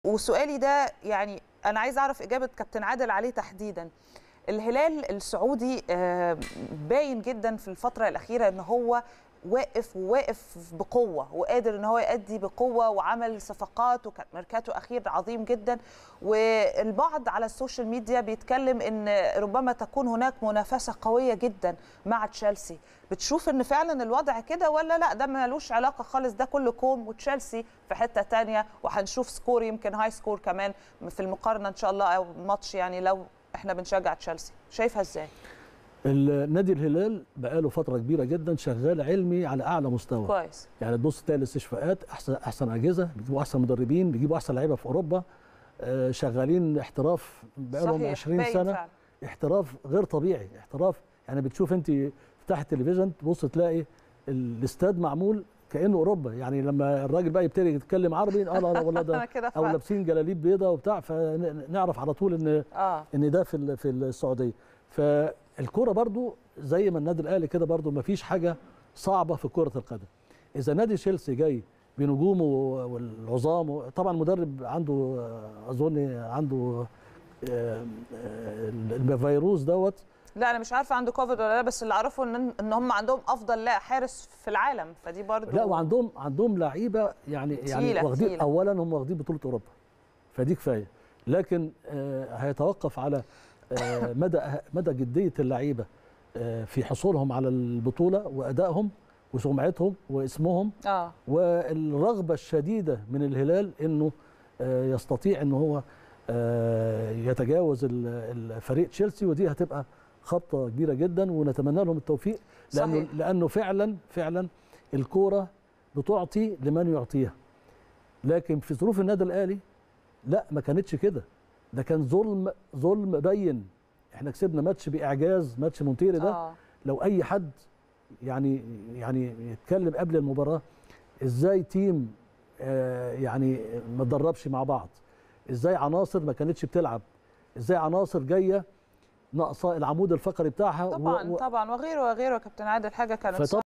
وسؤالي ده يعني انا عايز اعرف اجابه كابتن عادل عليه تحديدا الهلال السعودي آه، باين جدا في الفتره الاخيره ان هو واقف وواقف بقوه وقادر ان هو يأدي بقوه وعمل صفقات وكان ميركاتو اخير عظيم جدا والبعض على السوشيال ميديا بيتكلم ان ربما تكون هناك منافسه قويه جدا مع تشيلسي بتشوف ان فعلا الوضع كده ولا لا ده ملوش علاقه خالص ده كله كوم وتشيلسي في حته تانية وهنشوف سكور يمكن هاي سكور كمان في المقارنه ان شاء الله او ماتش يعني لو احنا بنشجع تشيلسي شايفها ازاي النادي الهلال بقاله فتره كبيره جدا شغال علمي على اعلى مستوى كويس يعني تبص تلاقي الاستشفاءات احسن احسن اجهزه بيجيبوا احسن مدربين بيجيبوا احسن لعيبه في اوروبا آه، شغالين احتراف بقالهم صحيح، 20 باين سنه فعلا. احتراف غير طبيعي احتراف يعني بتشوف انت تفتح التلفزيون تبص تلاقي الاستاد معمول كانه اوروبا يعني لما الراجل بقى يبتدي يتكلم عربي اه لا لا والله أنا ده كده او فعلا. لابسين جلاليب بيضاء وبتاع فنعرف على طول ان اه ان ده في ال- في السعوديه فالكوره برضو زي ما النادي الاهلي كده برضو ما فيش حاجه صعبه في كره القدم اذا نادي تشيلسي جاي بنجومه والعظام طبعا المدرب عنده آه، اظن عنده آه، آه، الفيروس دوت لا انا مش عارفه عنده كوفيد ولا لا بس اللي اعرفه ان ان هم عندهم افضل لا حارس في العالم فدي برضو لا وعندهم عندهم لعيبه يعني يعني تقيلة، واخدين تقيلة. اولا هم واخدين بطوله اوروبا فدي كفايه لكن آه، هيتوقف على آه، مدى مدى جديه اللعيبه آه، في حصولهم على البطوله وادائهم وسمعتهم واسمهم اه والرغبه الشديده من الهلال انه آه، يستطيع ان هو آه، يتجاوز ال- الفريق تشيلسي ودي هتبقى خطه كبيره جدا ونتمنى لهم التوفيق لانه صحيح. لانه فعلا فعلا الكوره بتعطي لمن يعطيها لكن في ظروف النادي الاهلي لا ما كانتش كده ده كان ظلم ظلم بين احنا كسبنا ماتش باعجاز ماتش مونتيري ده اه لو اي حد يعني يعني يتكلم قبل المباراه ازاي تيم آه، يعني ما اتدربش مع بعض ازاي عناصر ما كانتش بتلعب ازاي عناصر جايه ناقصه العمود الفقري بتاعها و- طبعا و- طبعا وغيره وغيره يا كابتن عادل حاجه كانت فطبعا